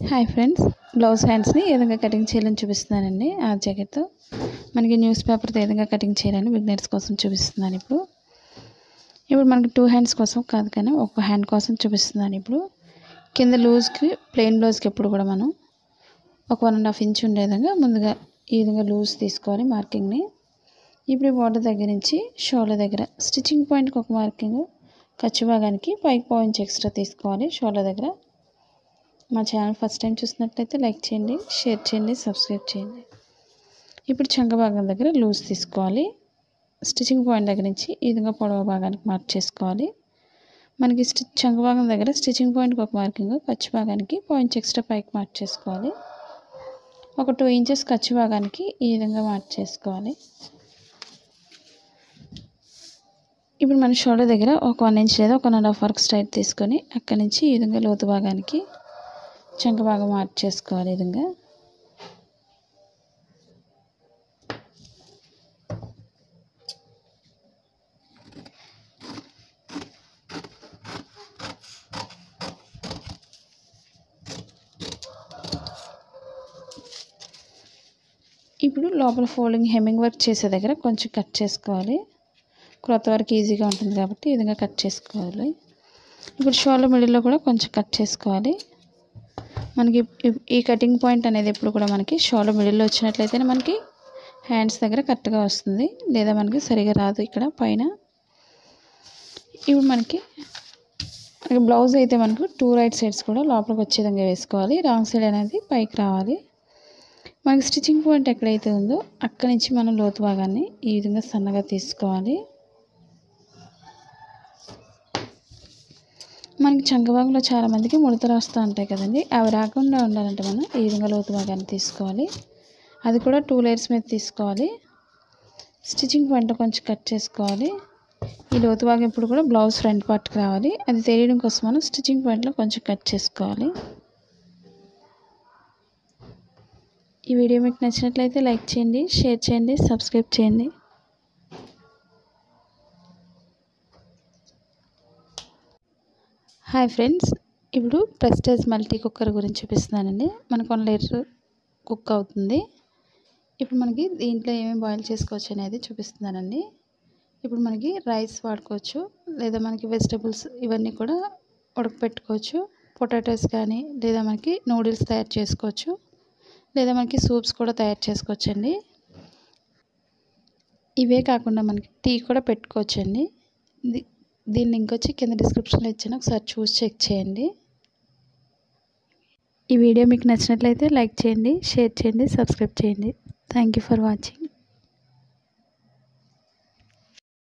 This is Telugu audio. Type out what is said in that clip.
హాయ్ ఫ్రెండ్స్ బ్లౌజ్ హ్యాండ్స్ని ఏ విధంగా కటింగ్ చేయాలని చూపిస్తున్నానండి ఆ జాకెట్తో మనకి న్యూస్ పేపర్తో ఏ విధంగా కటింగ్ చేయాలని బిగ్నర్స్ కోసం చూపిస్తున్నాను ఇప్పుడు ఇప్పుడు మనకి టూ హ్యాండ్స్ కోసం కాదు కానీ ఒక హ్యాండ్ కోసం చూపిస్తున్నాను ఇప్పుడు కింద లూజ్కి ప్లెయిన్ బ్లౌజ్కి ఎప్పుడు కూడా మనం ఒక వన్ అండ్ హాఫ్ ఇంచ్ ఉండే విధంగా ముందుగా ఈ విధంగా లూజ్ తీసుకోవాలి మార్కింగ్ని ఇప్పుడు ఈ బార్డర్ దగ్గర నుంచి షోల్డర్ దగ్గర స్టిచ్చింగ్ పాయింట్కి ఒక మార్కింగ్ ఖర్చు భాగానికి పైకి పాయింట్స్ ఎక్స్ట్రా తీసుకోవాలి షోల్డర్ దగ్గర మా ఛానల్ ఫస్ట్ టైం చూసినట్లయితే లైక్ చేయండి షేర్ చేయండి సబ్స్క్రైబ్ చేయండి ఇప్పుడు చంక భాగం దగ్గర లూజ్ తీసుకోవాలి స్టిచ్చింగ్ పాయింట్ దగ్గర నుంచి ఈ విధంగా పొడవ భాగానికి మార్క్ చేసుకోవాలి మనకి స్టి చంక భాగం దగ్గర స్టిచ్చింగ్ పాయింట్కి ఒక మార్కింగ్ ఖర్చు భాగానికి పాయింట్స్ ఎక్స్ట్రా పైకి మార్క్ చేసుకోవాలి ఒక టూ ఇంచెస్ ఖర్చు భాగానికి ఈ విధంగా మార్క్ చేసుకోవాలి ఇప్పుడు మన షోల్డర్ దగ్గర ఒక వన్ ఇంచ్ లేదా ఒక one and half work straight తీసుకొని అక్కడి నుంచి ఈ విధంగా లోతు భాగానికి చంక భాగం మార్క్ చేసుకోవాలి ఈ విధంగా ఇప్పుడు లోపల ఫోల్డింగ్ హెమ్మింగ్ వర్క్ చేసే దగ్గర కొంచెం కట్ చేసుకోవాలి క్రొత్త వర్క్ ఈజీగా ఉంటుంది కాబట్టి ఈ విధంగా కట్ చేసుకోవాలి ఇప్పుడు షోల్డర్ మిడిల్లో కూడా కొంచెం కట్ చేసుకోవాలి మనకి ఈ కటింగ్ పాయింట్ అనేది ఎప్పుడు కూడా మనకి షోల్డర్ మిడిల్లో వచ్చినట్లయితేనే మనకి హ్యాండ్స్ దగ్గర కరెక్ట్గా వస్తుంది లేదా మనకి సరిగా రాదు ఇక్కడ పైన ఇప్పుడు మనకి బ్లౌజ్ అయితే మనకు టూ రైట్ సైడ్స్ కూడా లోపలికి వచ్చే విధంగా వేసుకోవాలి రాంగ్ సైడ్ అనేది పైకి రావాలి మనకి స్టిచ్చింగ్ పాయింట్ ఎక్కడైతే ఉందో అక్కడి నుంచి మనం లోతు భాగాన్ని ఈ విధంగా సన్నగా తీసుకోవాలి మనకి చంక భాగంలో చాలామందికి ముడతలు వస్తూ ఉంటాయి కదండి అవి రాకుండా ఉండాలంటే మనం ఈ విధంగా లోతు భాగాన్ని తీసుకోవాలి అది కూడా టూ లేయర్స్ మీద తీసుకోవాలి స్టిచ్చింగ్ పాయింట్ కొంచెం కట్ చేసుకోవాలి ఈ లోతు భాగం ఇప్పుడు కూడా బ్లౌజ్ ఫ్రంట్ పార్ట్కి రావాలి అది తెలియడం కోసం మనం స్టిచ్చింగ్ పాయింట్లో కొంచెం కట్ చేసుకోవాలి ఈ వీడియో మీకు నచ్చినట్లయితే లైక్ చేయండి షేర్ చేయండి సబ్స్క్రైబ్ చేయండి హాయ్ ఫ్రెండ్స్ ఇప్పుడు ప్రెస్టేజ్ మల్టీ కుక్కర్ గురించి చూపిస్తున్నానండి మనకు వన్ లీటర్ కుక్ అవుతుంది ఇప్పుడు మనకి దీంట్లో ఏమేమి బాయిల్ చేసుకోవచ్చు అనేది చూపిస్తున్నానండి ఇప్పుడు మనకి రైస్ వాడుకోవచ్చు లేదా మనకి వెజిటబుల్స్ ఇవన్నీ కూడా ఉడకపెట్టుకోవచ్చు పొటాటోస్ కానీ లేదా మనకి నూడిల్స్ తయారు చేసుకోవచ్చు లేదా మనకి సూప్స్ కూడా తయారు చేసుకోవచ్చు అండి ఇవే కాకుండా మనకి టీ కూడా పెట్టుకోవచ్చండి దీని లింక్ వచ్చి కింద డిస్క్రిప్షన్లో ఇచ్చాను ఒకసారి చూసి చెక్ చేయండి ఈ వీడియో మీకు నచ్చినట్లయితే లైక్ చేయండి షేర్ చేయండి సబ్స్క్రైబ్ చేయండి థ్యాంక్ యూ ఫర్ వాచింగ్